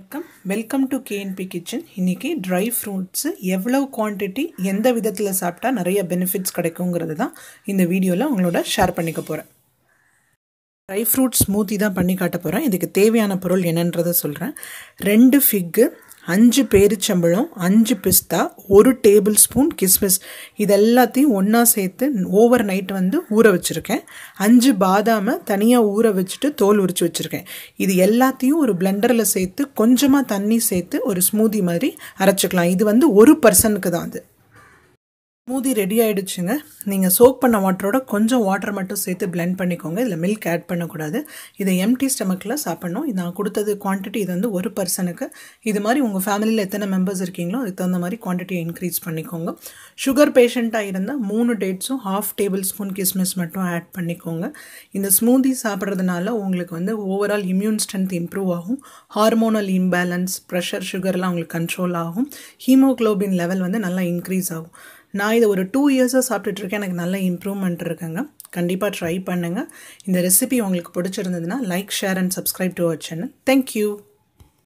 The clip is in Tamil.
வணக்கம் வெல்கம் டு கேஎன்பி கிச்சன் இன்றைக்கி ட்ரை ஃப்ரூட்ஸு எவ்வளவு குவான்டிட்டி எந்த விதத்தில் சாப்பிட்டா நிறைய பெனிஃபிட்ஸ் கிடைக்குங்கிறது தான் இந்த வீடியோவில் உங்களோட ஷேர் பண்ணிக்க போகிறேன் ட்ரை ஃப்ரூட் ஸ்மூத்தி தான் பண்ணி காட்ட போகிறேன் இதுக்கு தேவையான பொருள் என்னன்றதை சொல்கிறேன் ரெண்டு ஃபிக்கு அஞ்சு பேரிச்சம்பழம் அஞ்சு பிஸ்தா ஒரு டேபிள் ஸ்பூன் கிஸ்மிஸ் இது எல்லாத்தையும் ஒன்றா சேர்த்து ஓவர் நைட் வந்து ஊற வச்சுருக்கேன் அஞ்சு பாதாமை தனியாக ஊற வச்சுட்டு தோல் உரித்து வச்சுருக்கேன் இது எல்லாத்தையும் ஒரு பிளெண்டரில் சேர்த்து கொஞ்சமாக தண்ணி சேர்த்து ஒரு ஸ்மூதி மாதிரி அரைச்சிக்கலாம் இது வந்து ஒரு பர்சனுக்கு தான் அது ஸ்மூதி ரெடி ஆகிடுச்சுங்க நீங்கள் சோக் பண்ண வாட்டரோட கொஞ்சம் வாட்டர் மட்டும் சேர்த்து பிளெண்ட் பண்ணிக்கோங்க இதில் மில்க் ஆட் பண்ணக்கூடாது இதை எம்டி ஸ்டமக்கில் சாப்பிட்ணும் நான் கொடுத்தது குவான்டிட்டி இது வந்து ஒரு பர்சனுக்கு இது மாதிரி உங்கள் ஃபேமிலியில் எத்தனை மெம்பர்ஸ் இருக்கீங்களோ அதுக்கு தகுந்த மாதிரி குவான்டிட்டியை இன்க்ரீஸ் பண்ணிக்கோங்க சுகர் பேஷண்ட்டாக இருந்தால் மூணு டேட்ஸும் ஹாஃப் டேபிள் ஸ்பூன் கிஸ்மிஸ் மட்டும் ஆட் பண்ணிக்கோங்க இந்த ஸ்மூதி சாப்பிட்றதுனால உங்களுக்கு வந்து ஓவரால் இம்யூன் ஸ்ட்ரென்த் இம்ப்ரூவ் ஆகும் ஹார்மோனல் இம்பேலன்ஸ் ப்ரெஷர் சுகர்லாம் உங்களுக்கு கண்ட்ரோல் ஆகும் ஹீமோக்ளோபின் லெவல் வந்து நல்லா இன்க்ரீஸ் ஆகும் நான் இதை ஒரு டூ இயர்ஸாக சாப்பிட்டுட்ருக்கேன் எனக்கு நல்ல இம்ப்ரூவ்மெண்ட் இருக்குங்க கண்டிப்பாக ட்ரை பண்ணுங்கள் இந்த ரெசிபி உங்களுக்கு பிடிச்சிருந்ததுன்னா like share and subscribe to our channel thank you